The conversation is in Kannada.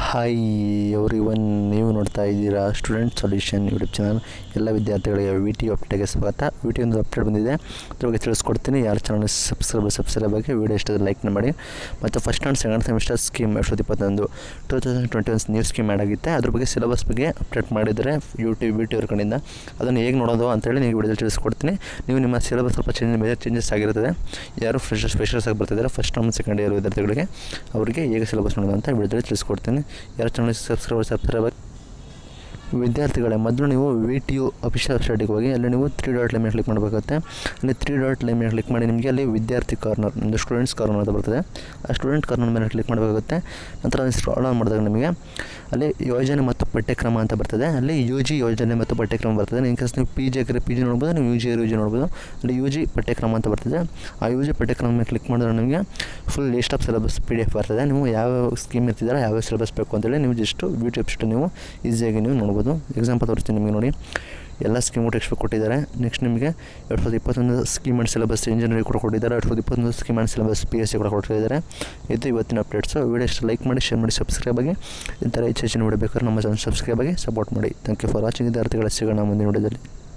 ಹಾಯ್ ಎವ್ರಿ ಒನ್ ನೀವು ನೋಡ್ತಾ ಇದ್ದೀರಾ ಸ್ಟೂಡೆಂಟ್ ಸೊಲ್ಯೂಷನ್ ಯೂಟ್ಯೂಬ್ ಚಾನಲ್ ಎಲ್ಲ ವಿದ್ಯಾರ್ಥಿಗಳಿಗೆ ವಿ ಟಿ ಅಪ್ಡೇಟ್ಗೆ ಸ್ವಾಗತ ವಿ ಟಿ ಒಂದು ಅಪ್ಡೇಟ್ ಬಂದಿದೆ ಅದ್ರ ಬಗ್ಗೆ ತಿಳಿಸ್ಕೊಡ್ತೀನಿ ಯಾರು ಚಾನಲ್ ಸಬ್ಸ್ಕ್ರೈಬ್ ಸಬ್ಸ್ಕ್ರೈಬ್ ಆಗಿ ವೀಡಿಯೋ ಇಷ್ಟ ಲೈಕ್ ಮಾಡಿ ಮತ್ತು first and second semester scheme ಎರಡು ಸಾವಿರದ ಇಪ್ಪತ್ತೊಂದು two thousand twenty one new scheme add ಆಗಿತ್ತೆ ಅದ್ರ ಬಗ್ಗೆ ಸಿಲೆಬಸ್ ಬಗ್ಗೆ ಅಪ್ಡೇಟ್ ಮಾಡಿದರೆ ಯೂಟ್ಯೂಬ್ ವಿ ಟಿ ಅವ್ರ ಕಡೆಯಿಂದ ಅದನ್ನು ಹೇಗೆ ನೋಡೋದು ಅಂತೇಳಿ ನೀವು ವಿಡಿಯೋದಲ್ಲಿ ತಿಳಿಸ್ಕೊಡ್ತೀನಿ ನೀವು ನಿಮ್ಮ ಸಿಲೆಬಸ್ ಸ್ವಲ್ಪ ಚೇಂಜ್ ಮೇಜರ್ ಚೇಂಜಸ್ ಆಗಿರ್ತದೆ ಯಾರು ಫ್ರೆಶರ್ಸ್ ಫ್ರೆಶರ್ಸ್ ಆಗಿ ಬರ್ತಿದ್ದಾರೆ ಫಸ್ಟ್ ಟರ್ಮ್ ಸೆಕೆಂಡ್ ಇಯರ್ ವಿದ್ಯಾರ್ಥಿಗಳಿಗೆ ಅವರಿಗೆ ಹೇಗೆ ಸಿಲೆಬಸ್ ನೋಡೋದು ಅಂತ ವಿಡಿಯೋದಲ್ಲಿ ತಿಳಿಸ್ಕೊಡ್ತೀನಿ ಯಾರು ಚಾನಲ್ ಸಬ್ಸ್ಕ್ರೈಬ್ ಸಬ್ಸ್ಕ್ರೈಬ್ ಆಗಿ ವಿದ್ಯಾರ್ಥಿಗಳೇ ಮೊದಲು ನೀವು ವಿ ಟಿ ಯು ಅಫಿಷಿಯಲ್ ವೆಬ್ಸೈಟಿಗೆ ಹೋಗಿ ಅಲ್ಲಿ ನೀವು ತ್ರೀ ಡಾಟ್ ಲೈನ್ ಮೇಲೆ ಕ್ಲಿಕ್ ಮಾಡಬೇಕಾಗುತ್ತೆ ಅಲ್ಲಿ ತ್ರೀ ಡಾಟ್ ಲೈನ್ ಮೇಲೆ ಕ್ಲಿಕ್ ಮಾಡಿ ನಿಮಗೆ ಅಲ್ಲಿ ವಿದ್ಯಾರ್ಥಿ ಕಾರ್ನರ್ ಒಂದು ಸ್ಟೂಡೆಂಟ್ಸ್ ಕಾರ್ನರ್ ಅಂತ ಬರ್ತದೆ ಆ ಸ್ಟೂಡೆಂಟ್ ಕಾರ್ನರ್ ಮೇಲೆ ಕ್ಲಿಕ್ ಮಾಡಬೇಕಾಗುತ್ತೆ ನಂತರ ಸ್ಕ್ರಾಲ್ ಆನ್ ಮಾಡಿದಾಗ ನಿಮಗೆ ಅಲ್ಲಿ ಯೋಜನೆ ಮತ್ತು ಪಠ್ಯಕ್ರಮ ಅಂತ ಬರ್ತದೆ ಅಲ್ಲಿ ಯು ಜಿ ಯೋಜನೆ ಮತ್ತು ಪಠ್ಯಕ್ರಮ ಬರ್ತದೆ ಇನ್ ಕೇಸ್ ನೀವು ಪಿ ಜಿ ಆಗಿರೋ ಪಿ ಜಿ ನೋಡ್ಬೋದು ನೀವು ಯು ಜಿ ಯು ಜಿ ನೋಡ್ಬೋದು ಅಲ್ಲಿ ಯು ಜಿ ಪಠ್ಯಕ್ರಮ ಅಂತ ಬರ್ತದೆ ಆ ಯು ಜಿ ಪಠ್ಯಕ್ರಮ ಮೇಲೆ ಕ್ಲಿಕ್ ಮಾಡಿದ್ರೆ ನಿಮಗೆ full list of syllabus P D F ಬರ್ತದೆ ನೀವು ಯಾವ ಸ್ಕೀಮ್ ಇರ್ತಿದ್ದಾರೆ ಯಾವ್ಯಾವ ಸಿಲೆಬಸ್ ಬೇಕು ಅಂತೇಳಿ ನೀವು ಜಸ್ಟ್ ಯೂಟ್ಯೂಬ್ ಅಷ್ಟು ನೀವು ಈಸಿಯಾಗಿ ನೀವು ನೋಡ್ಬೋದು ಎಕ್ಸಾಂಪಲ್ ತೋರಿಸ್ತೀನಿ ನಿಮಗೆ ನೋಡಿ ಎಲ್ಲ ಸ್ಕೀಮು ಟೆಕ್ಸ್ಟ್ ಬುಕ್ ಕೊಟ್ಟಿದ್ದಾರೆ ನೆಕ್ಸ್ಟ್ ನಿಮಗೆ ಎರಡು ಸಾವಿರದ ಇಪ್ಪತ್ತೊಂದು ಸ್ಕೀಮ್ ಆ್ಯಂಡ್ ಸಿಲೆಬಸ್ ಇಂಜಿನಿಯರಿಂಗ್ ಕೂಡ ಕೊಟ್ಟಿದ್ದಾರೆ ಎರಡು ಸಾವಿರದ ಇಪ್ಪತ್ತೊಂದು scheme and syllabus P S C ಕೂಡ ಕೊಟ್ಟಿದ್ದಾರೆ ಇದು ಇವತ್ತಿನ ಅಪ್ಡೇಟ್ಸು ವಿಡಿಯೋ ಇಷ್ಟ ಲೈಕ್ ಮಾಡಿ ಶೇರ್ ಮಾಡಿ ಸಬ್ಸ್ಕ್ರೈಬ್ ಆಗಿ ಈ ಥರ ಹೆಚ್ಚು ಹೆಚ್ಚಿನ ವಿಡಿಯೋ ಬೇಕಾದ್ರೆ ನಮ್ಮ ಚಾನಲ್ ಸಬ್ಸ್ಕ್ರೈಬ್ ಆಗಿ ಸಪೋರ್ಟ್ ಮಾಡಿ ಥ್ಯಾಂಕ್ ಯು ಫಾರ್ ವಾಚಿಂಗ್ ವಿದ್ಯಾರ್ಥಿಗಳ ಸಿಗೋಣ ಮುಂದಿನ ವಿಡಿಯೋದಲ್ಲಿ